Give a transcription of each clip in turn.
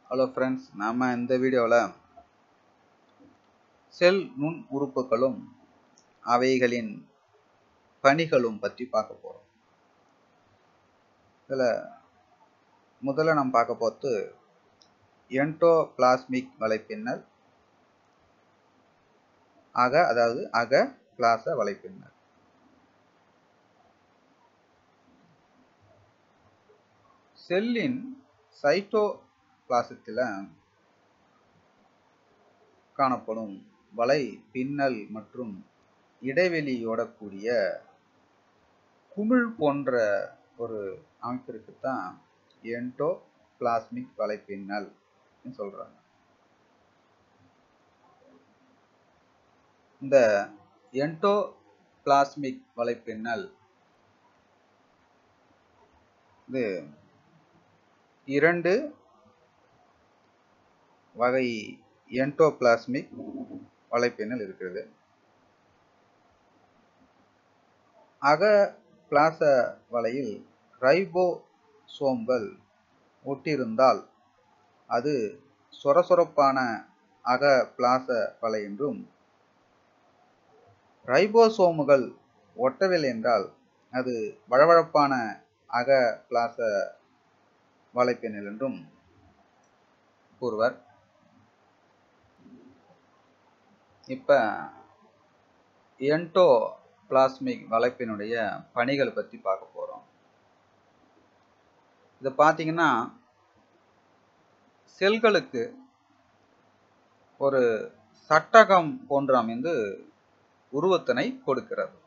hello friends நாம் இந்த வீடியோவில் செல் நுண் உறுப்புகளும் அவைகளின் பணிகளும் பற்றி பார்க்க போகிறோம் இதில் முதல்ல நம்ம பார்க்க போகிறது என்டோபிளாஸ்மிக் வலைப்பின்னல் அக அதாவது அக பிளாச வலைப்பின்னல் செல்லின் சைட்டோபிளாசத்தில் காணப்படும் வலை பின்னல் மற்றும் இடைவெளியோடக்கூடிய குமிழ் போன்ற ஒரு அமைப்பிற்கு தான் என்டோ பிளாஸ்மிக் வலைப்பின்னல் சொல்றாங்க இந்த என்டோ பிளாஸ்மிக் வலைப்பின்னல் இது இரண்டு வகை என்டோபிளாஸ்மிக் வலைப்பின்னல் இருக்கிறது அக பிளாச வலையில் ரைபோசோம்கள் ஒட்டியிருந்தால் அது சொரசொரப்பான அக பிளாச வலை என்றும் ரைபோசோமுகள் ஒட்டவில்லை என்றால் அது வழவழப்பான அக பிளாச வலைப்பின்னல் என்றும் கூறுவர் இப்போ என்டோ பிளாஸ்மிக் வலைப்பினுடைய பணிகள் பற்றி பார்க்க போகிறோம் இதை பார்த்தீங்கன்னா செல்களுக்கு ஒரு சட்டகம் போன்று அமைந்து உருவத்தினை கொடுக்கிறது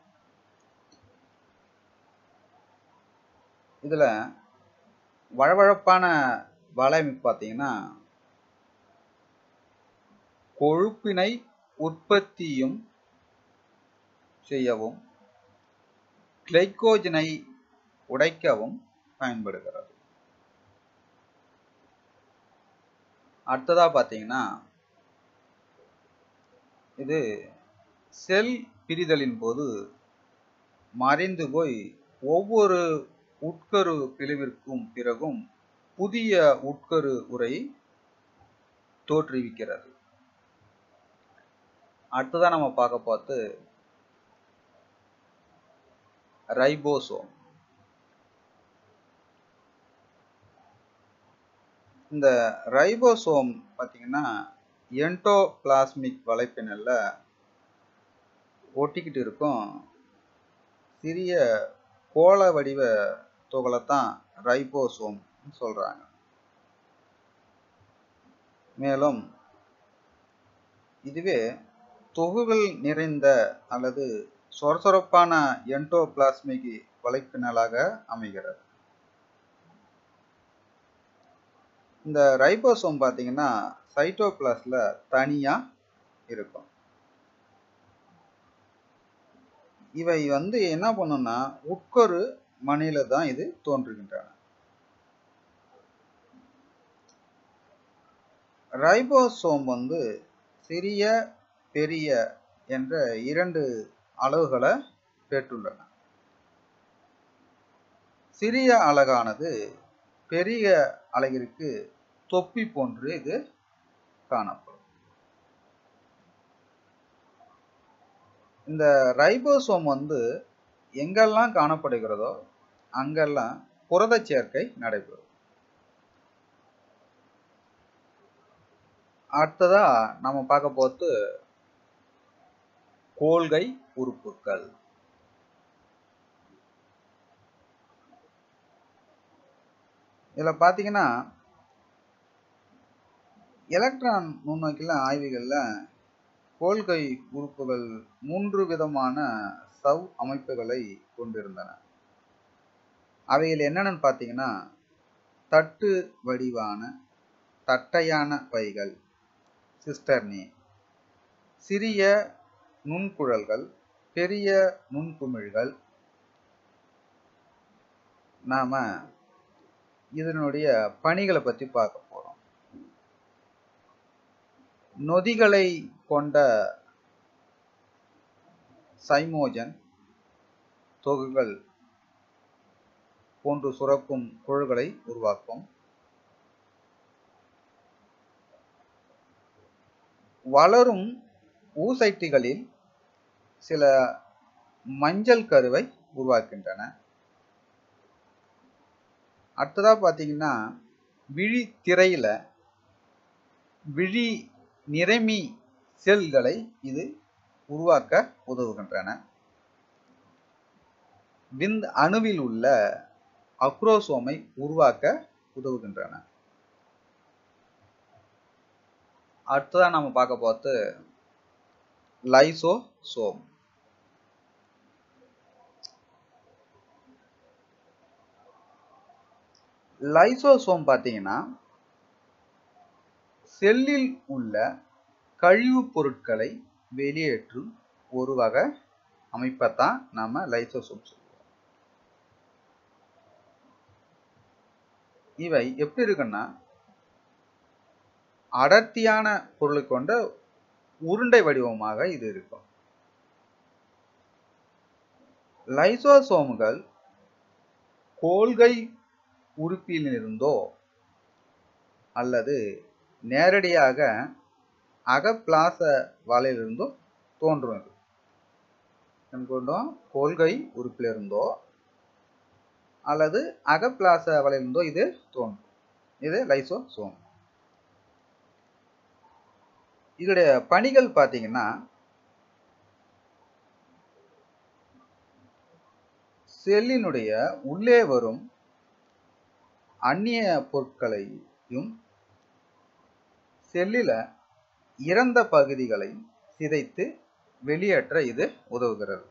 இதில் வழவழப்பான வலையமைப்பு பார்த்தீங்கன்னா கொழுப்பினை உற்பத்தியும் செய்யவும் கிளைக்கோஜனை உடைக்கவும் பயன்படுகிறது அடுத்ததா பார்த்தீங்கன்னா இது செல் பிரிதலின் போது மறைந்து போய் ஒவ்வொரு உட்கரு பிளவிற்கும் பிறகும் புதிய உட்கரு உரை தோற்றுவிக்கிறது அடுத்ததான் நம்ம பார்க்க பார்த்து ரைபோசோம் இந்த ரைபோசோம் பார்த்தீங்கன்னா என்டோபிளாஸ்மிக் வலைப்பின்னல்ல ஒட்டிக்கிட்டு இருக்கும் சிறிய கோள வடிவ துகளைத்தான் ரைபோசோம் சொல்றாங்க மேலும் இதுவே தொகுகள் நிறைந்த அல்லது சொரசொரப்பான என்டோபிளாஸ்மிக் வலைப்பின்னலாக அமைகிறது இந்த ரைபோசோம் பார்த்தீங்கன்னா சைட்டோபிளாஸ்ல தனியா இருக்கும் இவை வந்து என்ன பண்ணும்னா உட்கரு மணியில தான் இது தோன்றுகின்றன ரைபோசோம் வந்து சிறிய பெரிய என்ற இரண்டு அளவுகளை பெற்றுள்ளன சிறிய அலகானது பெரிய அலகிற்கு தொப்பி போன்று இது காணப்படும் இந்த ரைபோசோம் வந்து எங்கெல்லாம் காணப்படுகிறதோ அங்கெல்லாம் புரத சேர்க்கை நடைபெறும் அடுத்ததா நம்ம பார்க்க போது கோள்கை உறுப்புகள் இதுல பாத்தீங்கன்னா எலக்ட்ரான் நுண்ணோக்கில ஆய்வுகள்ல கோள்கை உறுப்புகள் மூன்று விதமான சவ் அமைப்புகளை கொண்டிருந்தன அவைகள் என்னென்னு பார்த்தீங்கன்னா தட்டு வடிவான தட்டையான பைகள் சிஸ்டர்னி சிறிய நுண்குழல்கள் பெரிய நுண்குமிழ்கள் நாம இதனுடைய பணிகளை பற்றி பார்க்க போறோம் நொதிகளை கொண்ட சைமோஜன் தொகுகள் போன்று சுரக்கும் குழல்களை உருவாக்கும் வளரும் ஊசைட்டிகளில் சில மஞ்சள் கருவை உருவாக்கின்றன அடுத்ததா பார்த்தீங்கன்னா விழி திரையில விழி நிறமி செல்களை இது உருவாக்க உதவுகின்றன விந்து அணுவில் உள்ள அக்ரோசோமை உருவாக்க உதவுகின்றன அடுத்ததா நம்ம பார்க்க பார்த்து லைசோசோம் லைசோசோம் பார்த்தீங்கன்னா செல்லில் உள்ள கழிவுப் பொருட்களை வெளியேற்றும் ஒரு வகை அமைப்பை தான் நாம லைசோசோம் சொல்லுவோம் இவை எப்படி இருக்குன்னா அடர்த்தியான பொருளை கொண்ட உருண்டை வடிவமாக இது இருக்கும் லைசோசோம்கள் கோல்கை உறுப்பிலிருந்தோ அல்லது நேரடியாக அகப்பிளாச வாழையிலிருந்தோ தோன்றும் இது கொண்டோம் கோல்கை உறுப்பிலிருந்தோ அல்லது அகப்பிளாச வலையிலிருந்தோ இது தோன்றும் இது லைசோசோம் இதோடைய பணிகள் பார்த்தீங்கன்னா செல்லினுடைய உள்ளே வரும் அந்நிய பொருட்களையும் செல்லில இறந்த பகுதிகளை சிதைத்து வெளியேற்ற இது உதவுகிறது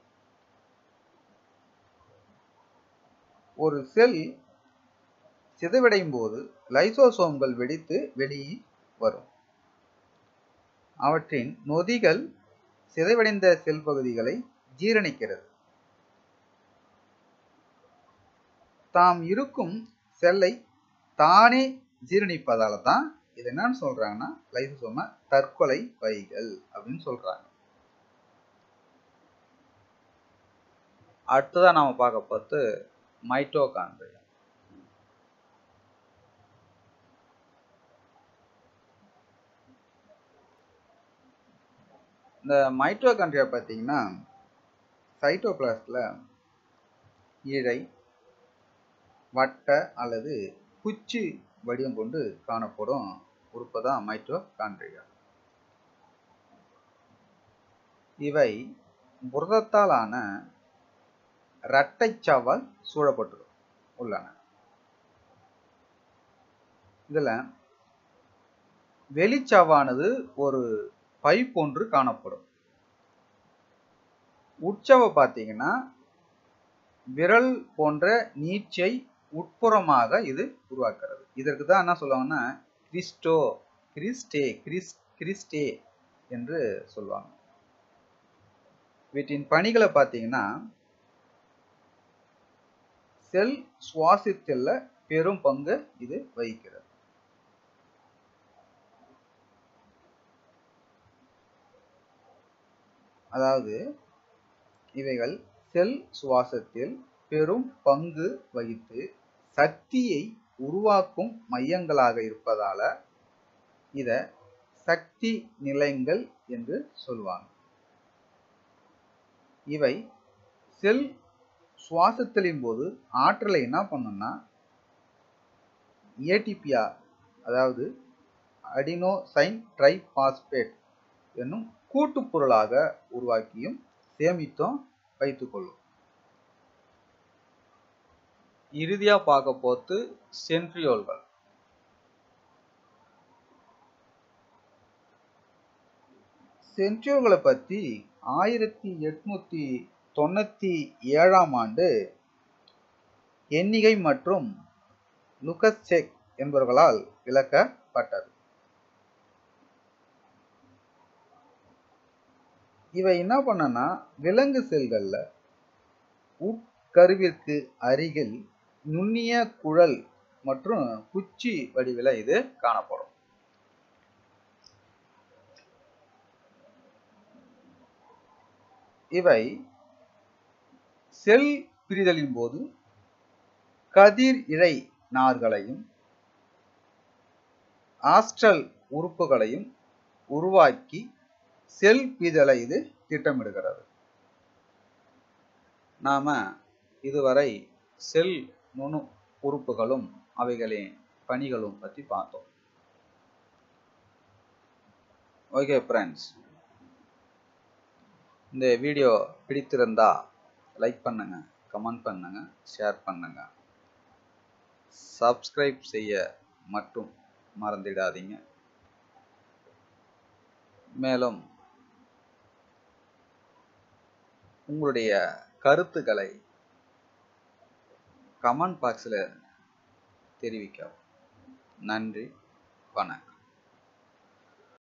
ஒரு செல் சிதைவடையும் போது லைசோசோம்கள் வெடித்து வெளியே வரும் அவற்றின் நொதிகள் சிதைவடைந்த செல் பகுதிகளை ஜீரணிக்கிறது தாம் இருக்கும் செல்லை தானே ஜீரணிப்பதால தான் இது என்னன்னு சொல்றாங்கன்னா லைசோசோம தற்கொலை பைகள் அப்படின்னு சொல்றாங்க அடுத்ததா நாம பார்க்க பார்த்து மைட்டோகாண்ட்ரியா இந்த மைட்டோகாண்ட்ரியா பார்த்தீங்கன்னா சைட்டோபிளாஸ்டில் இழை வட்ட அல்லது குச்சி வடிவம் கொண்டு காணப்படும் உறுப்பு தான் மைட்டோகாண்ட்ரியா இவை புரதத்தால் ஆன இரட்டைச் சாவால் சூழப்பட்டு உள்ளன இதுல வெளிச்சாவானது ஒரு பை போன்று காணப்படும் உட்சவ பார்த்தீங்கன்னா விரல் போன்ற நீச்சை உட்புறமாக இது உருவாக்குறது இதற்கு தான் என்ன சொல்லுவாங்கன்னா கிறிஸ்டோ கிறிஸ்டே கிறிஸ் கிறிஸ்டே என்று சொல்லுவாங்க வீட்டின் பணிகளை பார்த்தீங்கன்னா செல் சுவாசித்தல்ல பெரும் பங்கு இது வகிக்கிறது அதாவது இவைகள் செல் சுவாசத்தில் பெரும் பங்கு வகித்து சக்தியை உருவாக்கும் மையங்களாக இருப்பதால இத சக்தி நிலையங்கள் என்று சொல்லுவாங்க இவை செல் சுவாசத்தலின் போது ஆற்றலை என்ன பண்ணும்னா ஏடிபியா அதாவது அடினோசைன் ட்ரைபாஸ்பேட் என்னும் கூட்டுப்பொருளாக உருவாக்கியும் சேமித்தும் வைத்துக்கொள்ளும் இறுதியா பார்க்க போத்து சென்ட்ரியோல்கள் சென்ட்ரியோல்களை பத்தி ஆயிரத்தி எட்நூத்தி தொண்ணூத்தி ஏழாம் ஆண்டு எண்ணிகை மற்றும் லுகஸ்செக் என்பவர்களால் விளக்கப்பட்டது இவை என்ன பண்ணனா விலங்கு செல்கள்ல உட்கருவிற்கு அருகில் நுண்ணிய குழல் மற்றும் குச்சி வடிவில் இது காணப்படும் இவை செல் பிரிதலின் போது கதிர் இழை நார்களையும் ஆஸ்ட்ரல் உறுப்புகளையும் உருவாக்கி செல் பிதழை இது திட்டமிடுகிறது நாம இதுவரை செல் நுணு உறுப்புகளும் அவைகளின் பணிகளும் பற்றி பார்த்தோம் ஓகே ஃப்ரெண்ட்ஸ் இந்த வீடியோ பிடித்திருந்தா லைக் பண்ணுங்க கமெண்ட் பண்ணுங்க ஷேர் பண்ணுங்க சப்ஸ்கிரைப் செய்ய மட்டும் மறந்திடாதீங்க மேலும் உங்களுடைய கருத்துக்களை கமெண்ட் பாக்ஸில் தெரிவிக்கவும் நன்றி வணக்கம்